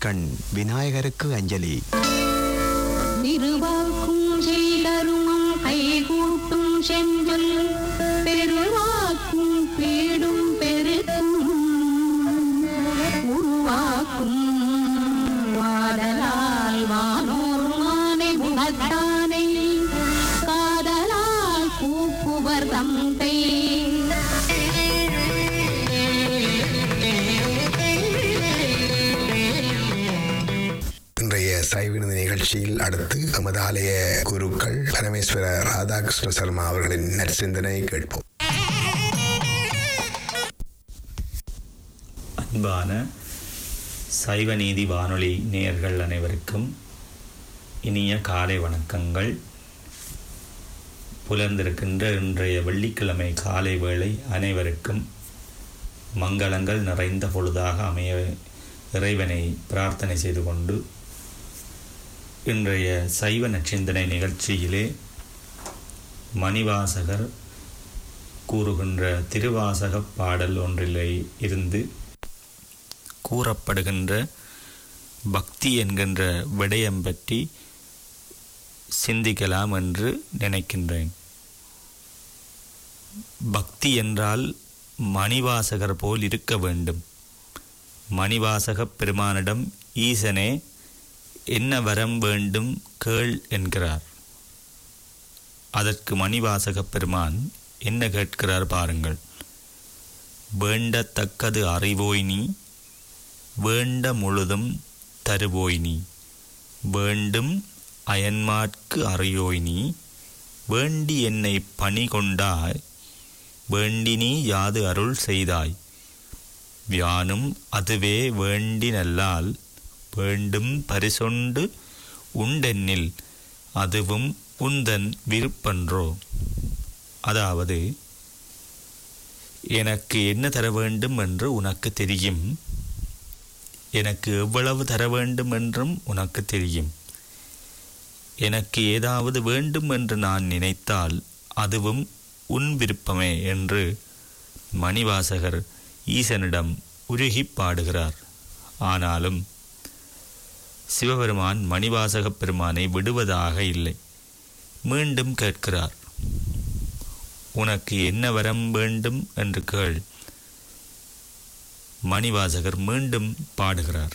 கண் விநாயகருக்கு அஞ்சலி திருவாக்கும் செய்தருமம் கைகூட்டும் செஞ்சொல் பெருவாக்கும் பீடும் பெருக்கும் உருவாக்கும் வாடலால் வானோர் மானை குணத்தானை காதலால் கூப்புவர் தந்தை இன்றைய சைவினது நிகழ்ச்சியில் அடுத்து நமது ஆலய குருக்கள் பரமேஸ்வர ராதாகிருஷ்ண சர்மா அவர்களின் நற்சிந்தனை கேட்போம் அன்பான சைவ நீதி வானொலி நேயர்கள் அனைவருக்கும் இனிய காலை வணக்கங்கள் புலர்ந்திருக்கின்ற இன்றைய வெள்ளிக்கிழமை காலை வேளை அனைவருக்கும் மங்களங்கள் நிறைந்த பொழுதாக அமைய இறைவனை பிரார்த்தனை செய்து கொண்டு இன்றைய சைவ நச்சிந்தனை நிகழ்ச்சியிலே மணிவாசகர் கூறுகின்ற திருவாசகப் பாடல் ஒன்றிலே இருந்து கூறப்படுகின்ற பக்தி என்கின்ற விடயம் பற்றி சிந்திக்கலாம் என்று நினைக்கின்றேன் பக்தி என்றால் மணிவாசகர் போல் இருக்க வேண்டும் மணிவாசகப் பெருமானிடம் ஈசனே என்ன வரம் வேண்டும் கேள் என்கிறார் அதற்கு மணிவாசகப் பெருமான் என்ன கேட்கிறார் பாருங்கள் வேண்டத்தக்கது அறிவோய் நீ வேண்ட முழுதும் தருவோய் நீ வேண்டும் அயன்மார்க்கு அறியோய் நீ வேண்டி என்னை பணி கொண்டாய் வேண்டி நீ யாது அருள் செய்தாய் வியானும் அதுவே வேண்டி நல்லால் வேண்டும் பரிசொண்டு உண்டென்னில் அதுவும் உந்தன் விருப்பன்றோ அதாவது எனக்கு என்ன தர வேண்டும் என்று உனக்கு தெரியும் எனக்கு எவ்வளவு தர வேண்டும் என்றும் உனக்கு தெரியும் எனக்கு ஏதாவது வேண்டும் என்று நான் நினைத்தால் அதுவும் உன் விருப்பமே என்று மணிவாசகர் ஈசனிடம் உருகிப் பாடுகிறார் ஆனாலும் சிவபெருமான் மணிவாசகப் பெருமானை விடுவதாக இல்லை மீண்டும் கேட்கிறார் உனக்கு என்ன வரம் வேண்டும் என்று கேள் மணிவாசகர் மீண்டும் பாடுகிறார்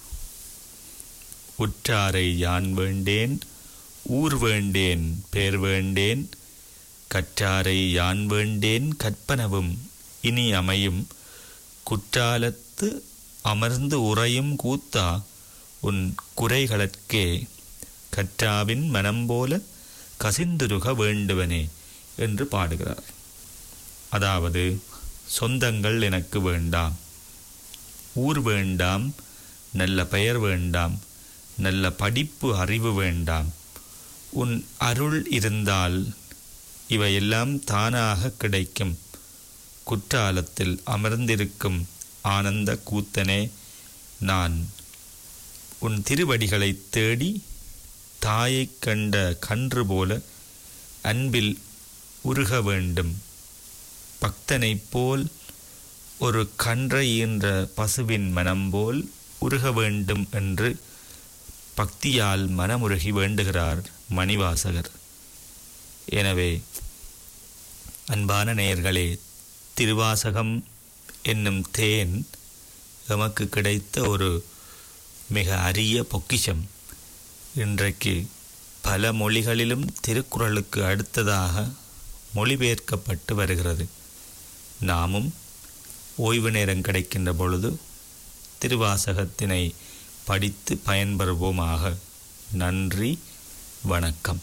உற்றாரை யான் வேண்டேன் ஊர் வேண்டேன் பேர் வேண்டேன் கற்றாரை யான் வேண்டேன் கற்பனவும் இனி அமையும் குற்றாலத்து அமர்ந்து உறையும் கூத்தா உன் குறைகளற்கே கற்றாவின் மனம் போல கசிந்துருக வேண்டுவனே என்று பாடுகிறார் அதாவது சொந்தங்கள் எனக்கு வேண்டாம் ஊர் வேண்டாம் நல்ல பெயர் வேண்டாம் நல்ல படிப்பு அறிவு வேண்டாம் உன் அருள் இருந்தால் இவையெல்லாம் தானாக கிடைக்கும் குற்றாலத்தில் அமர்ந்திருக்கும் ஆனந்த கூத்தனே நான் உன் திருவடிகளை தேடி தாயைக் கண்ட கன்று போல அன்பில் உருக வேண்டும் பக்தனைப் போல் ஒரு கன்றை ஈன்ற பசுவின் மனம் போல் உருக வேண்டும் என்று பக்தியால் மனமுருகி வேண்டுகிறார் மணிவாசகர் எனவே அன்பான நேயர்களே திருவாசகம் என்னும் தேன் எமக்கு கிடைத்த ஒரு மிக அரிய பொக்கிஷம் இன்றைக்கு பல மொழிகளிலும் திருக்குறளுக்கு அடுத்ததாக மொழிபெயர்க்கப்பட்டு வருகிறது நாமும் ஓய்வு நேரம் கிடைக்கின்ற பொழுது திருவாசகத்தினை படித்து பயன்பெறுவோமாக நன்றி வணக்கம்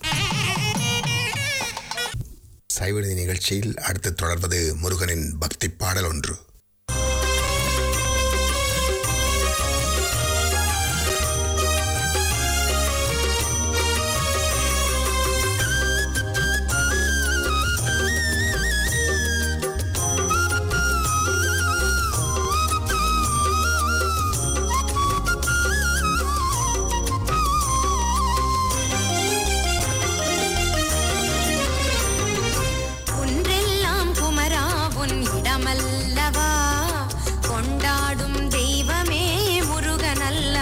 சைவநிதி நிகழ்ச்சியில் அடுத்து தொடர்வது முருகனின் பக்தி பாடல் ஒன்று ஒன்றெல்லாம் குமரா உன் இடமல்லவா கொண்டாடும் தெய்வமே முருகனல்ல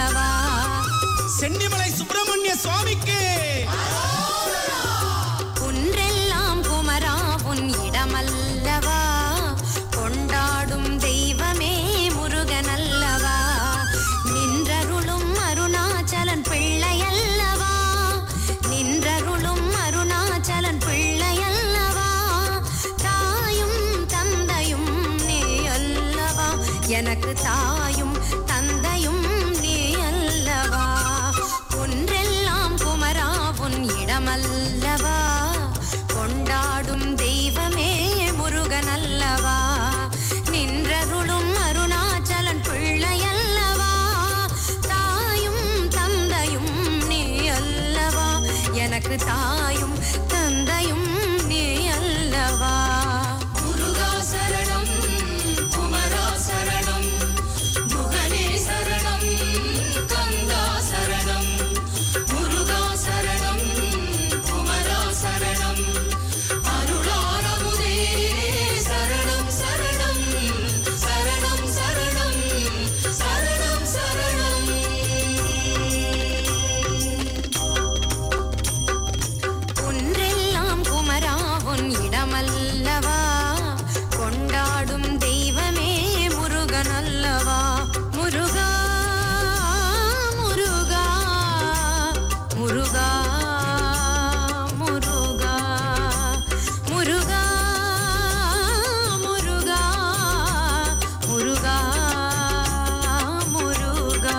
எனக்கு தாயும் தந்தையும் நீ அல்லவா ஒன்றெல்லாம் குமரா உன் இடமல்லவா கொண்டாடும் தெய்வமே முருகன் அல்லவா நின்றருளும் அருணாச்சலன் பிள்ளை அல்லவா தாயும் தந்தையும் நீ அல்லவா எனக்கு தாயும் தந்தையும் நீ அல்லவா முருகா சரணம் குமரா சரணம் முகனே சரணம் கந்தா சரணம் முருகா சரணம் குமரா சரணம் அருளாரமுதே சரணம் சரணம் சரணம் சரணம் சரணம் சரணம் ஒன்றெல்லாம் குமரா உன் இடமல்லவா கொண்டாடும் தெய்வமே முருகன் அல்லவா முருகா முருகா முருகா முருகா முருகா முருகா முருகா முருகா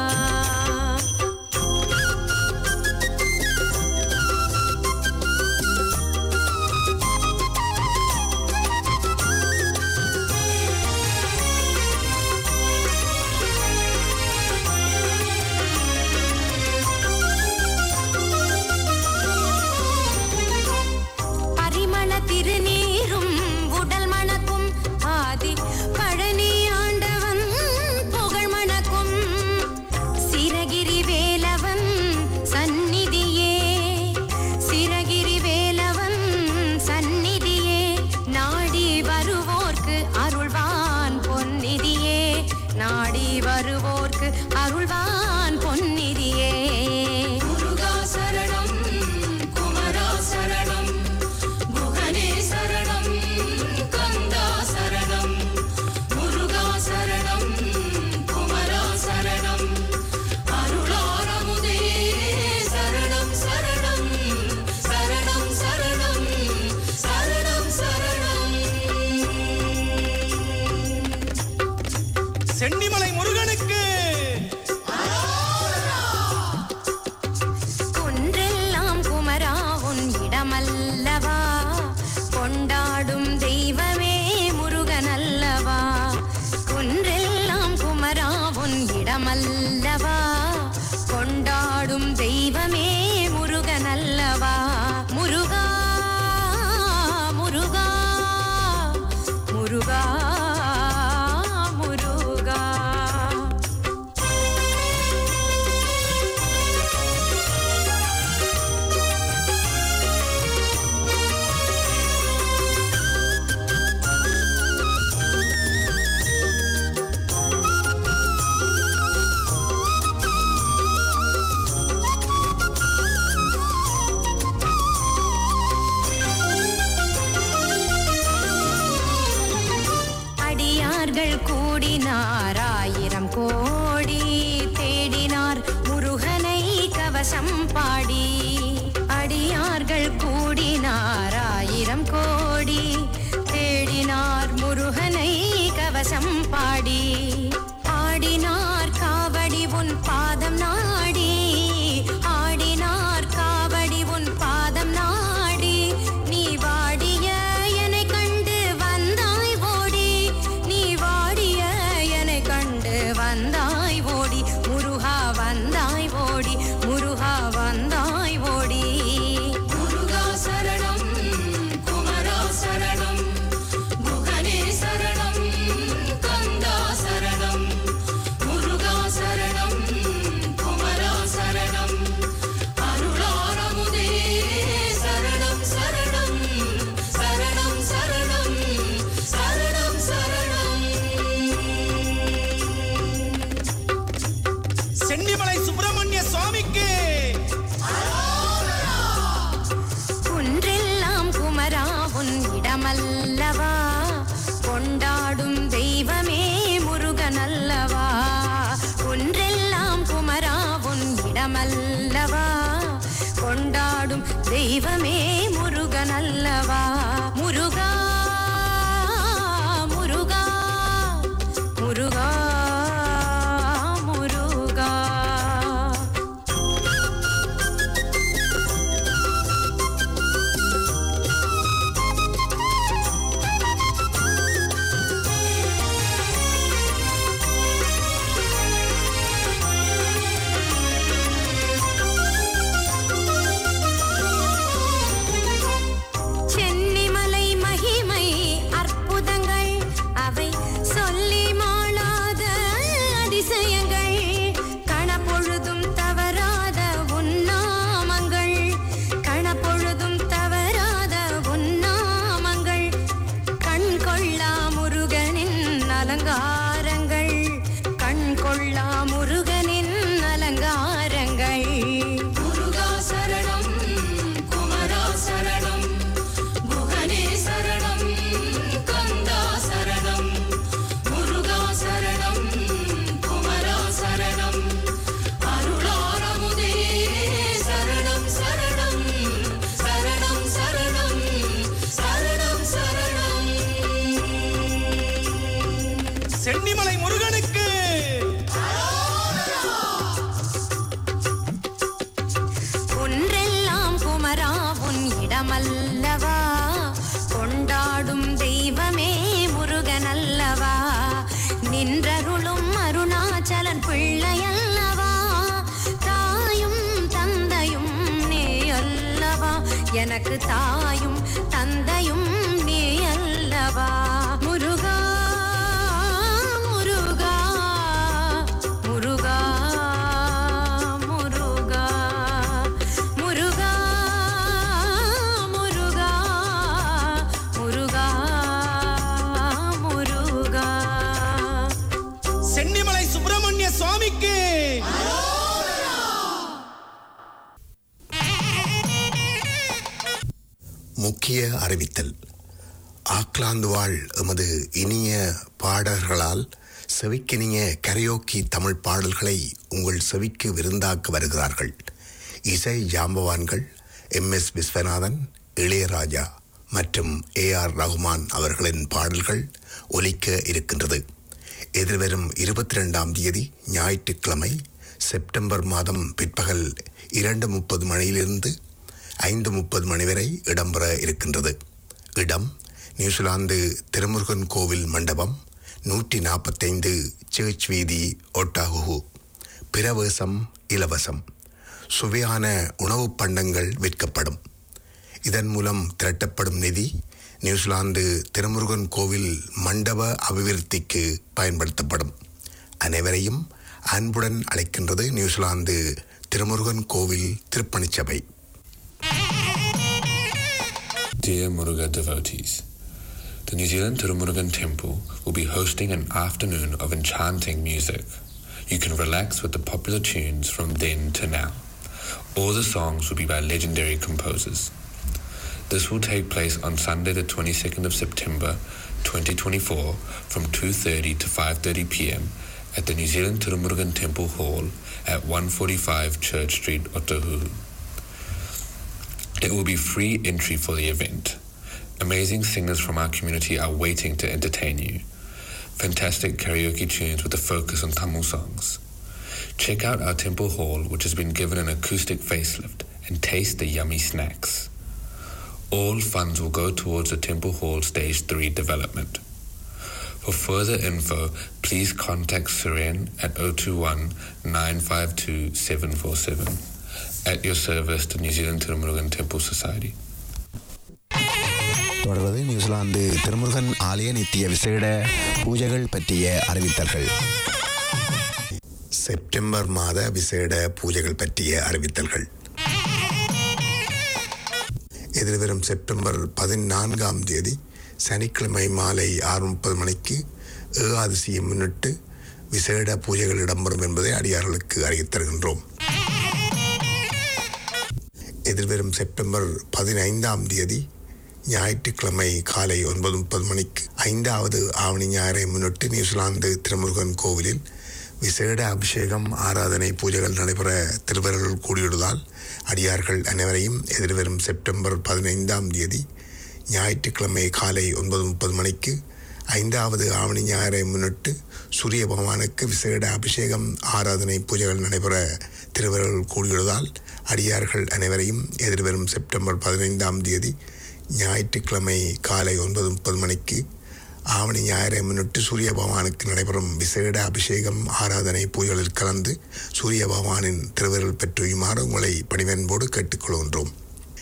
பரிமள திருநீரும் உடல் மணக்கும் ஆதி பழனி ஆண்டவன் புகழ் மணக்கும் சிரகிரி வேலவன் சந்நிதியே சிரகிரி வேலவன் சந்நிதியே நாடி வருவோர்க்கு அருள்வான் பொன்னிதியே நாடி வருவோர்க்கு அருள்வான் பொன்னிதியே முருகா சரணம் குமரா சரணம் முகனே சரணம் கந்தா சரணம் முருகா சரணம் குமரா சரணம் அருளாரமுதே சரணம் சரணம் சரணம் சரணம் சரணம் சரணம் சென்னிமலை முருகனுக்கு ஒன்றெல்லாம் குமரா உன் இடமல்லவா கொண்டாடும் தெய்வமே முருகன் அல்லவா ஒன்றெல்லாம் குமரா உன் இடமல்லவா கொண்டாடும் தெய்வமே முருகன் அல்லவா முருகா முருகா முருகா முருகா அடியார்கள் கூடினார் ஆயிரம் கோடி தேடினார் முருகனை கவசம் பாடி அடியார்கள் கூடினார் ஆயிரம் கோடி தேடினார் முருகனை கவசம் பாடி ஆடினார் காவடி உன் பாதம் நாடி ஆடினார் காவடி உன் பாதம் நாடி நீ வாடிய என்னை கண்டு வந்தாய் ஓடி நீ வாடிய என்னை கண்டு வந்தாய் ஓடி முருகா வந்தாய் ஓடி முருகா வந்தாய் ஓடி முருகா சரணம் குமரா சரணம் முகனே சரணம் கந்தா சரணம் முருகா சரணம் குமரா சரணம் அருளாரமுதே சரணம் சரணம் சரணம் சரணம் சரணம் சரணம் சென்னிமலை சுப்பிரமணிய சுவாமிக்கு குன்றெல்லாம் குமரா உன் இடமல்லவா கொண்டாடும் தெய்வமே முருகன் அல்லவா குன்றெல்லாம் குமரா உன் இடமல்லவா கொண்டாடும் தெய்வமே முருகன் அல்லவா முருகா முருகா முருகா அலங்காரங்கள் கண் கொள்ளா முருகனின் அலங்காரங்கள் முருகா சரணம் குமரா சரணம் குகனே சரணம் கந்தா சரணம் முருகா சரணம் குமரா சரணம் அருளாரமுதே சரணம் சரணம் சரணம் சரணம் சரணம் சரணம் சென்னிமலை முருகனுக்கு ஒன்றெல்லாம் குமரா உன் இடமல்லவா கொண்டாடும் தெய்வமே முருகனல்லவா நின்றருளும் அருணாச்சலன் பிள்ளையல்லவா தாயும் தந்தையும் நீ அல்லவா எனக்கு தாயும் தந்தையும் நீ அல்லவா முருகா முருகா முருகா முருகா முருகா முருகா முருகா முருகா சென்னிமலை சுப்பிரமணிய சுவாமிக்கு முக்கிய அறிவித்தல் ஆக்லாந்து வாழ் எமது இனிய பாடல்களால் செவிக்கினிய கரையோக்கி தமிழ் பாடல்களை உங்கள் செவிக்கு விருந்தாக்க வருகிறார்கள் இசை ஜாம்பவான்கள் எம் எஸ் விஸ்வநாதன் இளையராஜா மற்றும் ஏ ஆர் ரகுமான் அவர்களின் பாடல்கள் ஒலிக்க இருக்கின்றது எதிர்வரும் இருபத்தி ரெண்டாம் தேதி ஞாயிற்றுக்கிழமை செப்டம்பர் மாதம் பிற்பகல் இரண்டு முப்பது மணியிலிருந்து ஐந்து முப்பது மணி வரை இடம்பெற இருக்கின்றது இடம் நியூசிலாந்து திருமுருகன் கோவில் மண்டபம் நூற்றி நாற்பத்தைந்து சர்ச் வீதி ஒட்டாகு பிரவேசம் இலவசம் சுவையான உணவுப் பண்டங்கள் விற்கப்படும் இதன் மூலம் திரட்டப்படும் நிதி நியூசிலாந்து திருமுருகன் கோவில் மண்டப அபிவிருத்திக்கு பயன்படுத்தப்படும் அனைவரையும் அன்புடன் அழைக்கின்றது நியூசிலாந்து திருமுருகன் கோவில் திருப்பணிச்சபை Dear Muruga devotees, the New Zealand Tirumurugan Temple will be hosting an afternoon of enchanting music. You can relax with the popular tunes from then to now. All the songs will be by legendary composers. This will take place on Sunday the 22nd of September 2024 from 2:30 to 5:30 p.m. at the New Zealand Tirumurugan Temple Hall at 145 Church Street, Otahuhu. It will be free entry for the event. Amazing singers from our community are waiting to entertain you. Fantastic karaoke tunes with a focus on Tamil songs. Check out our temple hall, which has been given an acoustic facelift, and taste the yummy snacks. All funds will go towards the temple hall stage 3 development. For further info, please contact Siren at 021 952 747 at your service to New Zealand Tirumurugan Temple Society. தொடர்வது New Zealand Thirumurugan ஆலய நித்திய விசேட பூஜைகள் பற்றிய அறிவித்தல்கள் September மாத விசேட பூஜைகள் பற்றிய அறிவித்தல்கள் எதிர்வரும் செப்டம்பர் பதினான்காம் தேதி சனிக்கிழமை மாலை ஆறு முப்பது மணிக்கு ஏகாதசியை முன்னிட்டு விசேட பூஜைகள் இடம்பெறும் என்பதை அடியார்களுக்கு அறிவித் தருகின்றோம் எதிர்வரும் செப்டம்பர் பதினைந்தாம் தேதி ஞாயிற்றுக்கிழமை காலை ஒன்பது முப்பது மணிக்கு ஐந்தாவது ஆவணி ஞாயிறை முன்னிட்டு நியூசிலாந்து திருமுருகன் கோவிலில் விசேட அபிஷேகம் ஆராதனை பூஜைகள் நடைபெற திருவர்கள் கூடியுள்ளதால் அடியார்கள் அனைவரையும் எதிர்வரும் செப்டம்பர் பதினைந்தாம் தேதி ஞாயிற்றுக்கிழமை காலை ஒன்பது முப்பது மணிக்கு ஐந்தாவது ஆவணி ஞாயிறை முன்னிட்டு சூரிய பகவானுக்கு விசேட அபிஷேகம் ஆராதனை பூஜைகள் நடைபெற திருவர்கள் கூடியுள்ளதால் அடியார்கள் அனைவரையும் எதிர்வரும் செப்டம்பர் பதினைந்தாம் தேதி ஞாயிற்றுக்கிழமை காலை ஒன்பது முப்பது மணிக்கு ஆவணி ஞாயிறை முன்னிட்டு சூரிய பகவானுக்கு நடைபெறும் விசேட அபிஷேகம் ஆராதனை பூஜைகளில் கலந்து சூரிய பகவானின் திருவிரல் பெற்றுயுமாறு உங்களை பணிவன்போடு கேட்டுக்கொள்கின்றோம்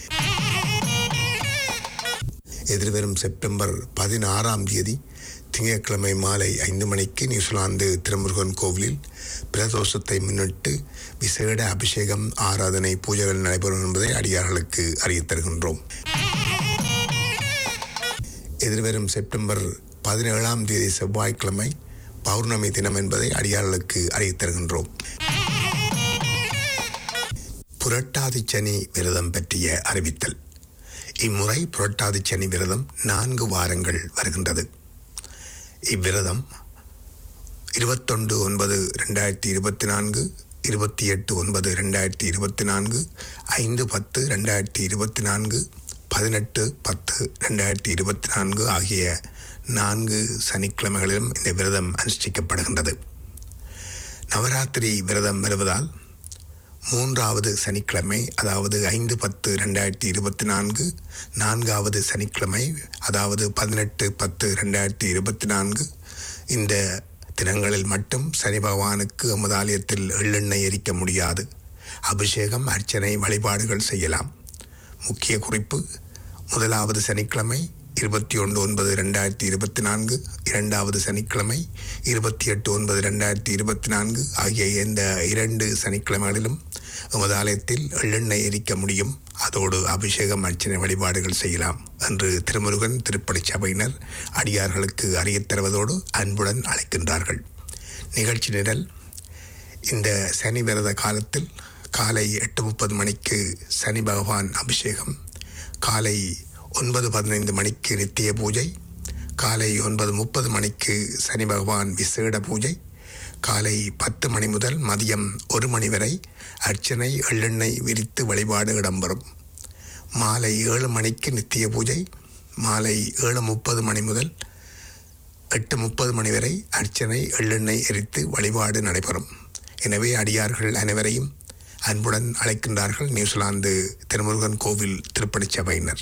எதிர்வரும் செப்டம்பர் பதினாறாம் தேதி திங்கட்கிழமை மாலை ஐந்து மணிக்கு நியூசிலாந்து திருமுருகன் கோவிலில் பிரதோஷத்தை முன்னிட்டு விசேட அபிஷேகம் ஆராதனை பூஜைகள் நடைபெறும் என்பதை அடியார்களுக்கு அறிவித் தருகின்றோம் எதிர்வரும் செப்டம்பர் பதினேழாம் தேதி செவ்வாய்க்கிழமை பௌர்ணமி தினம் என்பதை அடியார்களுக்கு அறிவித்தருகின்றோம் புரட்டாதி சனி விரதம் பற்றிய அறிவித்தல் இம்முறை புரட்டாதி சனி விரதம் நான்கு வாரங்கள் வருகின்றது இவ்விரதம் இருபத்தொன்று ஒன்பது ரெண்டாயிரத்தி இருபத்தி நான்கு இருபத்தி எட்டு ஒன்பது ரெண்டாயிரத்தி இருபத்தி நான்கு ஐந்து பத்து ரெண்டாயிரத்தி இருபத்தி நான்கு பதினெட்டு பத்து ரெண்டாயிரத்தி இருபத்தி நான்கு ஆகிய நான்கு சனிக்கிழமைகளிலும் இந்த விரதம் அனுஷ்டிக்கப்படுகின்றது நவராத்திரி விரதம் வருவதால் மூன்றாவது சனிக்கிழமை அதாவது ஐந்து பத்து ரெண்டாயிரத்தி இருபத்தி நான்கு நான்காவது சனிக்கிழமை அதாவது பதினெட்டு பத்து ரெண்டாயிரத்தி இருபத்தி நான்கு இந்த தினங்களில் மட்டும் சனி பகவானுக்கு எமது ஆலயத்தில் எள்ளெண்ணெய் எரிக்க முடியாது அபிஷேகம் அர்ச்சனை வழிபாடுகள் செய்யலாம் முக்கிய குறிப்பு முதலாவது சனிக்கிழமை இருபத்தி ஒன்று ஒன்பது ரெண்டாயிரத்தி இருபத்தி நான்கு இரண்டாவது சனிக்கிழமை இருபத்தி எட்டு ஒன்பது ரெண்டாயிரத்தி இருபத்தி நான்கு ஆகிய இந்த இரண்டு சனிக்கிழமைகளிலும் எமது ஆலயத்தில் எள்ளெண்ணெய் எரிக்க முடியும் அதோடு அபிஷேகம் அர்ச்சனை வழிபாடுகள் செய்யலாம் என்று திருமுருகன் திருப்பணி சபையினர் அடியார்களுக்கு அறியத் தருவதோடு அன்புடன் அழைக்கின்றார்கள் நிகழ்ச்சி நிரல் இந்த சனி விரத காலத்தில் காலை எட்டு முப்பது மணிக்கு சனி பகவான் அபிஷேகம் காலை ஒன்பது பதினைந்து மணிக்கு நித்திய பூஜை காலை ஒன்பது முப்பது மணிக்கு சனி பகவான் விசேட பூஜை காலை பத்து மணி முதல் மதியம் ஒரு மணி வரை அர்ச்சனை எள்ளெண்ணெய் விரித்து வழிபாடு இடம்பெறும் மாலை ஏழு மணிக்கு நித்திய பூஜை மாலை ஏழு முப்பது மணி முதல் எட்டு முப்பது மணி வரை அர்ச்சனை எள்ளெண்ணெய் எரித்து வழிபாடு நடைபெறும் எனவே அடியார்கள் அனைவரையும் அன்புடன் அழைக்கின்றார்கள் நியூசிலாந்து திருமுருகன் கோவில் திருப்பணிச் சபையினர்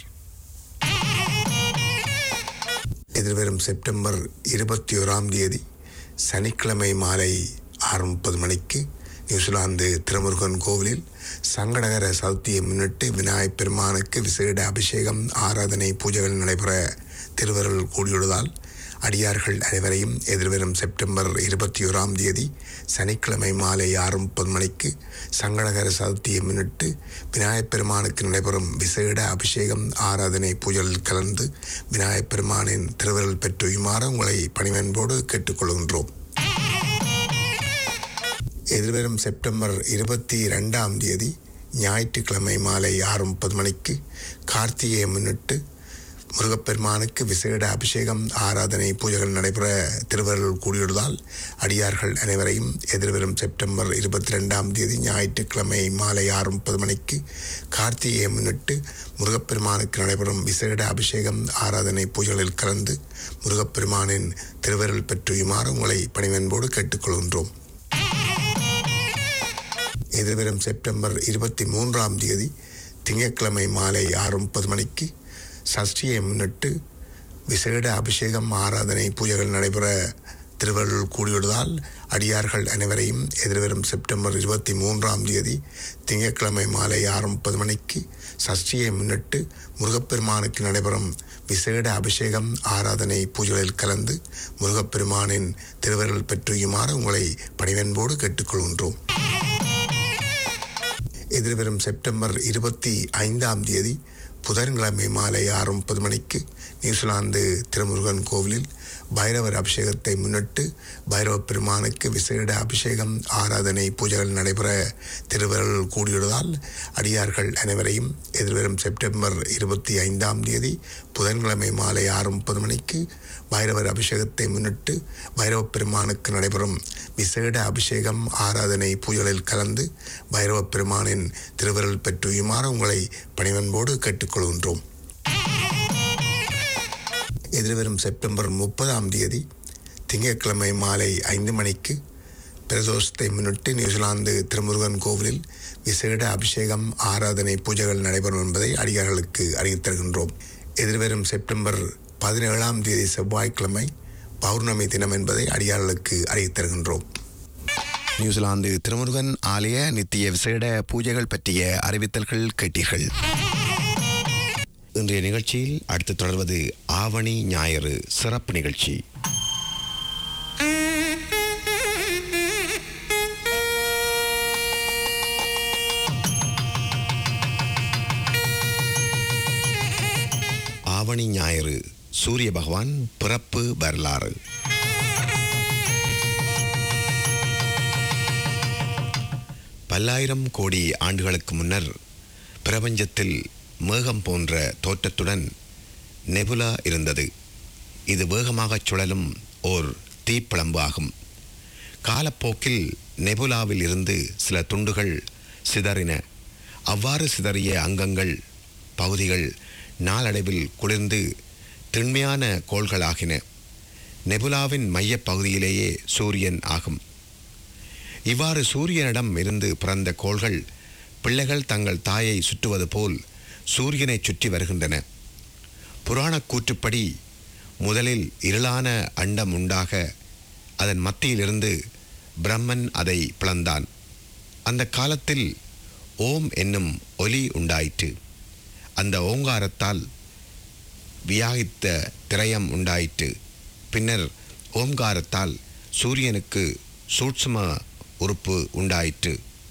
எதிர்வரும் செப்டம்பர் இருபத்தி ஓராம் தேதி சனிக்கிழமை மாலை ஆறு முப்பது மணிக்கு நியூசிலாந்து திருமுருகன் கோவிலில் சங்கடகர சதுர்த்தியை முன்னிட்டு விநாயகப் பெருமானுக்கு விசேட அபிஷேகம் ஆராதனை பூஜைகள் நடைபெற திருவருள் கூடியுள்ளதால் அடியார்கள் அனைவரையும் எதிர்வரும் செப்டம்பர் இருபத்தி ஓராம் தேதி சனிக்கிழமை மாலை ஆறு முப்பது மணிக்கு சங்கடகர சதுர்த்தியை முன்னிட்டு விநாயகப் பெருமானுக்கு நடைபெறும் விசேட அபிஷேகம் ஆராதனை பூஜைகளில் கலந்து விநாயகப் பெருமானின் திருவருள் பெற்றுயுமாறு உங்களை பணிவன்போடு கேட்டுக்கொள்கின்றோம் எதிர்வரும் செப்டம்பர் இருபத்தி ரெண்டாம் தேதி ஞாயிற்றுக்கிழமை மாலை ஆறு முப்பது மணிக்கு கார்த்திகையை முன்னிட்டு முருகப்பெருமானுக்கு விசேட அபிஷேகம் ஆராதனை பூஜைகள் நடைபெற திருவருள் கூடியுள்ளதால் அடியார்கள் அனைவரையும் எதிர்வரும் செப்டம்பர் இருபத்தி ரெண்டாம் தேதி ஞாயிற்றுக்கிழமை மாலை ஆறு முப்பது மணிக்கு கார்த்திகையை முன்னிட்டு முருகப்பெருமானுக்கு நடைபெறும் விசேட அபிஷேகம் ஆராதனை பூஜைகளில் கலந்து முருகப்பெருமானின் திருவருள் பெற்றுயுமாறு உங்களை பணிவன்போடு கேட்டுக்கொள்கின்றோம் எதிர்வரும் செப்டம்பர் இருபத்தி மூன்றாம் தேதி திங்கட்கிழமை மாலை ஆறு முப்பது மணிக்கு சஷ்டியை முன்னிட்டு விசேட அபிஷேகம் ஆராதனை பூஜைகள் நடைபெற திருவள்ளுவர் கூடியுள்ளதால் அடியார்கள் அனைவரையும் எதிர்வரும் செப்டம்பர் இருபத்தி மூன்றாம் தேதி திங்கட்கிழமை மாலை ஆறு முப்பது மணிக்கு சஷ்டியை முன்னிட்டு முருகப்பெருமானுக்கு நடைபெறும் விசேட அபிஷேகம் ஆராதனை பூஜைகளில் கலந்து முருகப்பெருமானின் திருவருள் பெற்றுயுமாறு உங்களை பணிவன்போடு கேட்டுக்கொள்கின்றோம் எதிர்வரும் செப்டம்பர் இருபத்தி ஐந்தாம் தேதி புதன்கிழமை மாலை ஆறு முப்பது மணிக்கு நியூசிலாந்து திருமுருகன் கோவிலில் பைரவர் அபிஷேகத்தை முன்னிட்டு பைரவ பெருமானுக்கு விசேட அபிஷேகம் ஆராதனை பூஜைகள் நடைபெற திருவருள் கூடியுள்ளதால் அடியார்கள் அனைவரையும் எதிர்வரும் செப்டம்பர் இருபத்தி ஐந்தாம் தேதி புதன்கிழமை மாலை ஆறு முப்பது மணிக்கு பைரவர் அபிஷேகத்தை முன்னிட்டு பைரவ பெருமானுக்கு நடைபெறும் விசேட அபிஷேகம் ஆராதனை பூஜைகளில் கலந்து பைரவ பெருமானின் திருவருள் பெற்றுயுமாறு உங்களை பணிவன்போடு கேட்டுக்கொள்கின்றோம் எதிர்வரும் செப்டம்பர் முப்பதாம் தேதி திங்கட்கிழமை மாலை ஐந்து மணிக்கு பிரதோஷத்தை முன்னிட்டு நியூசிலாந்து திருமுருகன் கோவிலில் விசேட அபிஷேகம் ஆராதனை பூஜைகள் நடைபெறும் என்பதை அடியார்களுக்கு அறிவித்தருகின்றோம் எதிர்வரும் செப்டம்பர் பதினேழாம் தேதி செவ்வாய்க்கிழமை பௌர்ணமி தினம் என்பதை அடியார்களுக்கு அறிவித்தருகின்றோம் நியூசிலாந்து திருமுருகன் ஆலய நித்திய விசேட பூஜைகள் பற்றிய அறிவித்தல்கள் கேட்டீர்கள் இன்றைய நிகழ்ச்சியில் அடுத்து தொடர்வது ஆவணி ஞாயிறு சிறப்பு நிகழ்ச்சி ஆவணி ஞாயிறு சூரிய பகவான் பிறப்பு வரலாறு பல்லாயிரம் கோடி ஆண்டுகளுக்கு முன்னர் பிரபஞ்சத்தில் மேகம் போன்ற தோற்றத்துடன் நெபுலா இருந்தது இது வேகமாகச் சுழலும் ஓர் தீப்பிழம்பு ஆகும் காலப்போக்கில் நெபுலாவில் இருந்து சில துண்டுகள் சிதறின அவ்வாறு சிதறிய அங்கங்கள் பகுதிகள் நாளடைவில் குளிர்ந்து திண்மையான கோள்களாகின நெபுலாவின் மையப் பகுதியிலேயே சூரியன் ஆகும் இவ்வாறு சூரியனிடம் இருந்து பிறந்த கோள்கள் பிள்ளைகள் தங்கள் தாயை சுற்றுவது போல் சூரியனை சுற்றி வருகின்றன புராணக் கூற்றுப்படி முதலில் இருளான அண்டம் உண்டாக அதன் மத்தியிலிருந்து பிரம்மன் அதை பிளந்தான் அந்த காலத்தில் ஓம் என்னும் ஒலி உண்டாயிற்று அந்த ஓங்காரத்தால் வியாகித்த திரயம் உண்டாயிற்று பின்னர் ஓம்காரத்தால் சூரியனுக்கு சூட்சும உறுப்பு உண்டாயிற்று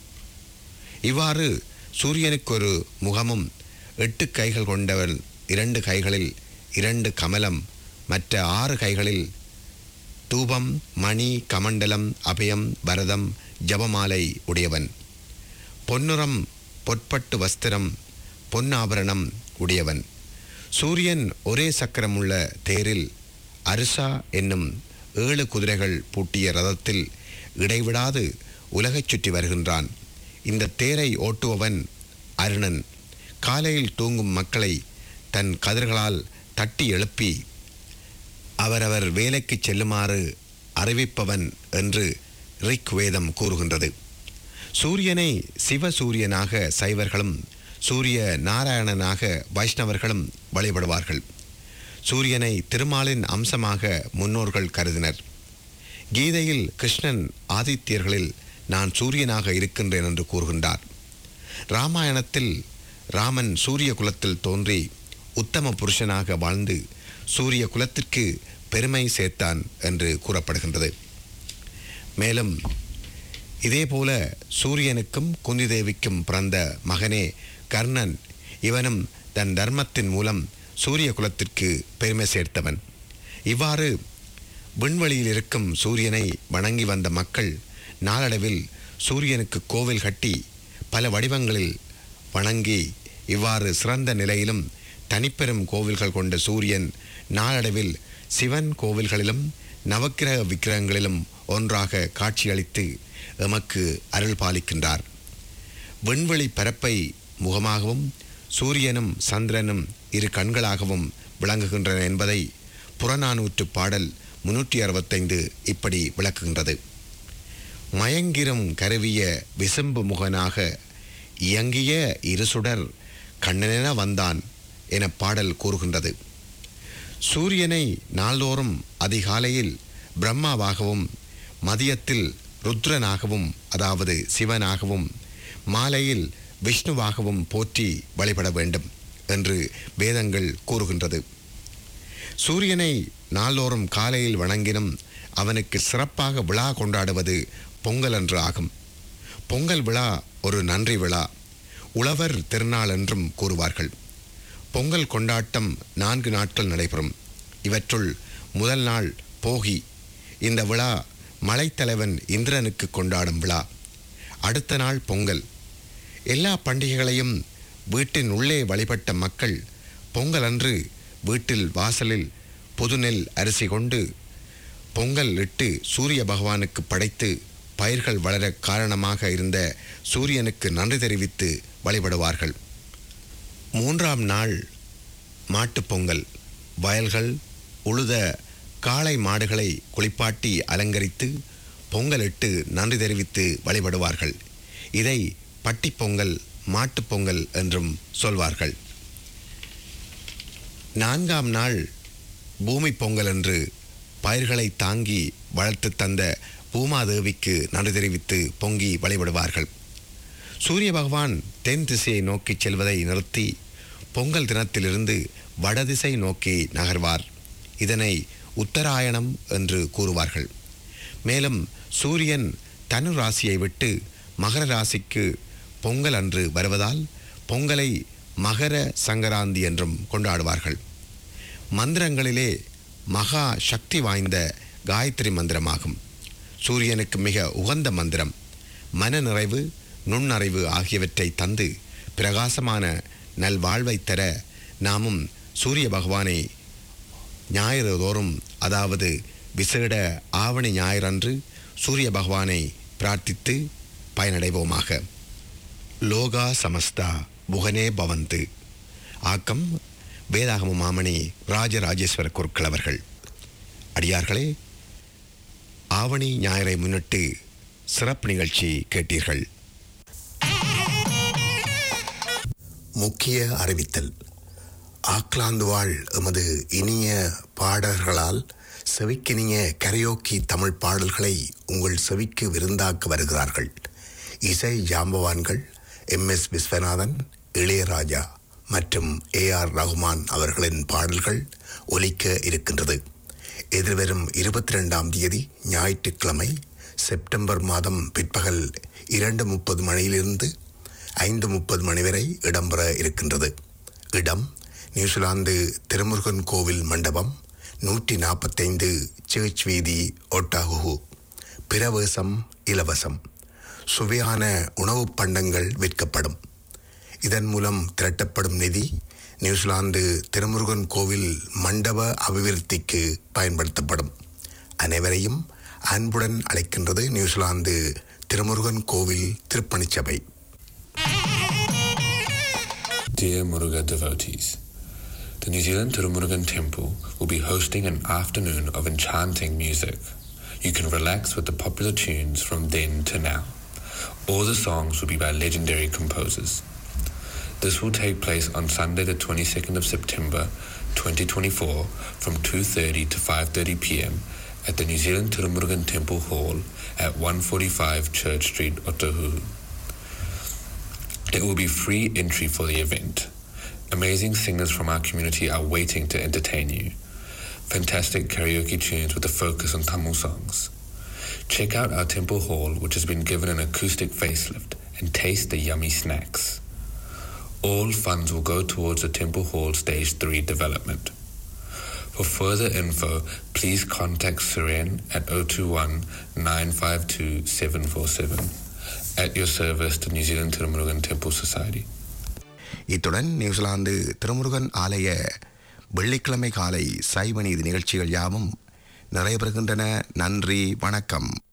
இவ்வாறு சூரியனுக்கு ஒரு முகமும் எட்டு கைகள் கொண்டவன் இரண்டு கைகளில் இரண்டு கமலம் மற்ற ஆறு கைகளில் தூபம் மணி கமண்டலம் அபயம் பரதம் ஜபமாலை உடையவன் பொன்னுரம் பொற்பட்டு வஸ்திரம் பொன்னாபரணம் உடையவன் சூரியன் ஒரே சக்கரமுள்ள தேரில் அரிசா என்னும் ஏழு குதிரைகள் பூட்டிய ரதத்தில் இடைவிடாது உலகைச் சுற்றி வருகின்றான் இந்த தேரை ஓட்டுபவன் அருணன் காலையில் தூங்கும் மக்களை தன் கதிர்களால் தட்டி எழுப்பி அவரவர் வேலைக்குச் செல்லுமாறு அறிவிப்பவன் என்று ரிக் வேதம் கூறுகின்றது சூரியனை சிவசூரியனாக சைவர்களும் சூரிய நாராயணனாக வைஷ்ணவர்களும் வழிபடுவார்கள் சூரியனை திருமாலின் அம்சமாக முன்னோர்கள் கருதினர் கீதையில் கிருஷ்ணன் ஆதித்யர்களில் நான் சூரியனாக இருக்கின்றேன் என்று கூறுகின்றார் ராமாயணத்தில் ராமன் சூரிய குலத்தில் தோன்றி உத்தம புருஷனாக வாழ்ந்து சூரிய குலத்திற்கு பெருமை சேர்த்தான் என்று கூறப்படுகின்றது மேலும் இதேபோல சூரியனுக்கும் குந்தி தேவிக்கும் பிறந்த மகனே கர்ணன் இவனும் தன் தர்மத்தின் மூலம் சூரிய குலத்திற்கு பெருமை சேர்த்தவன் இவ்வாறு விண்வெளியில் இருக்கும் சூரியனை வணங்கி வந்த மக்கள் நாளடைவில் சூரியனுக்கு கோவில் கட்டி பல வடிவங்களில் வணங்கி இவ்வாறு சிறந்த நிலையிலும் தனிப்பெரும் கோவில்கள் கொண்ட சூரியன் நாளடைவில் சிவன் கோவில்களிலும் நவக்கிரக விக்கிரகங்களிலும் ஒன்றாக காட்சியளித்து எமக்கு அருள் பாலிக்கின்றார் விண்வெளி பரப்பை முகமாகவும் சூரியனும் சந்திரனும் இரு கண்களாகவும் விளங்குகின்றன என்பதை புறநானூற்று பாடல் முன்னூற்றி அறுபத்தைந்து இப்படி விளக்குகின்றது மயங்கிரும் கருவிய விசும்பு முகனாக இயங்கிய இருசுடர் கண்ணனென வந்தான் என பாடல் கூறுகின்றது சூரியனை நாள்தோறும் அதிகாலையில் பிரம்மாவாகவும் மதியத்தில் ருத்ரனாகவும் அதாவது சிவனாகவும் மாலையில் விஷ்ணுவாகவும் போற்றி வழிபட வேண்டும் என்று வேதங்கள் கூறுகின்றது சூரியனை நாள்தோறும் காலையில் வணங்கினும் அவனுக்கு சிறப்பாக விழா கொண்டாடுவது பொங்கல் என்று ஆகும் பொங்கல் விழா ஒரு நன்றி விழா உழவர் திருநாள் என்றும் கூறுவார்கள் பொங்கல் கொண்டாட்டம் நான்கு நாட்கள் நடைபெறும் இவற்றுள் முதல் நாள் போகி இந்த விழா மலைத்தலைவன் இந்திரனுக்கு கொண்டாடும் விழா அடுத்த நாள் பொங்கல் எல்லா பண்டிகைகளையும் வீட்டின் உள்ளே வழிபட்ட மக்கள் பொங்கல் அன்று வீட்டில் வாசலில் புதுநெல் அரிசி கொண்டு பொங்கல் இட்டு சூரிய பகவானுக்கு படைத்து பயிர்கள் வளர காரணமாக இருந்த சூரியனுக்கு நன்றி தெரிவித்து வழிபடுவார்கள் மூன்றாம் நாள் மாட்டுப் பொங்கல் வயல்கள் உழுத காளை மாடுகளை குளிப்பாட்டி அலங்கரித்து பொங்கலிட்டு நன்றி தெரிவித்து வழிபடுவார்கள் இதை பட்டிப் பொங்கல் மாட்டுப் பொங்கல் என்றும் சொல்வார்கள் நான்காம் நாள் பூமி பொங்கல் என்று பயிர்களை தாங்கி வளர்த்து தந்த பூமாதேவிக்கு நன்றி தெரிவித்து பொங்கி வழிபடுவார்கள் சூரிய பகவான் தென் திசையை நோக்கி செல்வதை நிறுத்தி பொங்கல் தினத்திலிருந்து வடதிசை நோக்கி நகர்வார் இதனை உத்தராயணம் என்று கூறுவார்கள் மேலும் சூரியன் தனு ராசியை விட்டு மகர ராசிக்கு பொங்கல் அன்று வருவதால் பொங்கலை மகர சங்கராந்தி என்றும் கொண்டாடுவார்கள் மந்திரங்களிலே மகா சக்தி வாய்ந்த காயத்ரி மந்திரமாகும் சூரியனுக்கு மிக உகந்த மந்திரம் மனநிறைவு நுண்ணறிவு ஆகியவற்றை தந்து பிரகாசமான நல்வாழ்வை தர நாமும் சூரிய பகவானை ஞாயிறு தோறும் அதாவது விசேட ஆவணி ஞாயிறன்று சூரிய பகவானை பிரார்த்தித்து பயனடைவோமாக லோகா சமஸ்தா புகனே பவந்து ஆக்கம் வேதாகம மாமணி ராஜராஜேஸ்வர குருக்கள் அவர்கள் அடியார்களே ஆவணி ஞாயிறை முன்னிட்டு சிறப்பு நிகழ்ச்சி கேட்டீர்கள் முக்கிய அறிவித்தல் ஆக்லாந்து வாழ் எமது இனிய பாடல்களால் செவிக்கினிய கரையோக்கி தமிழ் பாடல்களை உங்கள் செவிக்கு விருந்தாக்க வருகிறார்கள் இசை ஜாம்பவான்கள் எம் எஸ் விஸ்வநாதன் இளையராஜா மற்றும் ஏ ஆர் ரகுமான் அவர்களின் பாடல்கள் ஒலிக்க இருக்கின்றது எதிர்வரும் இருபத்தி ரெண்டாம் தேதி ஞாயிற்றுக்கிழமை செப்டம்பர் மாதம் பிற்பகல் இரண்டு முப்பது மணியிலிருந்து ஐந்து முப்பது மணி வரை இடம்பெற இருக்கின்றது இடம் நியூசிலாந்து திருமுருகன் கோவில் மண்டபம் நூற்றி நாற்பத்தைந்து சர்ச் வீதி ஒட்டாகு பிரவேசம் இலவசம் சுவையான உணவுப் பண்டங்கள் விற்கப்படும் இதன் மூலம் திரட்டப்படும் நிதி நியூசிலாந்து திருமுருகன் கோவில் மண்டப அபிவிருத்திக்கு பயன்படுத்தப்படும் அனைவரையும் அன்புடன் அழைக்கின்றது நியூசிலாந்து திருமுருகன் கோவில் திருப்பணிச்சபை Dear Muruga devotees, the New Zealand Tirumurugan Temple will be hosting an afternoon of enchanting music. You can relax with the popular tunes from then to now. All the songs will be by legendary composers. This will take place on Sunday the 22nd of September 2024 from 2.30 to 5.30 p.m. at the New Zealand Tirumurugan Temple Hall at 145 Church Street, Otahu. It will be free entry for the event. Amazing singers from our community are waiting to entertain you. Fantastic karaoke tunes with a focus on Tamil songs. Check out our temple hall, which has been given an acoustic facelift, and taste the yummy snacks. All funds will go towards the temple hall stage 3 development. For further info, please contact Suren at 021 952 747 at your service to New Zealand Tirumurugan Temple Society. இத்துடன் New Zealand Thirumurugan ஆலய வெள்ளிக்கிழமை காலை சைவ நீதி நிகழ்ச்சிகள் யாவும் நிறைவு பெறுகின்றன நன்றி வணக்கம்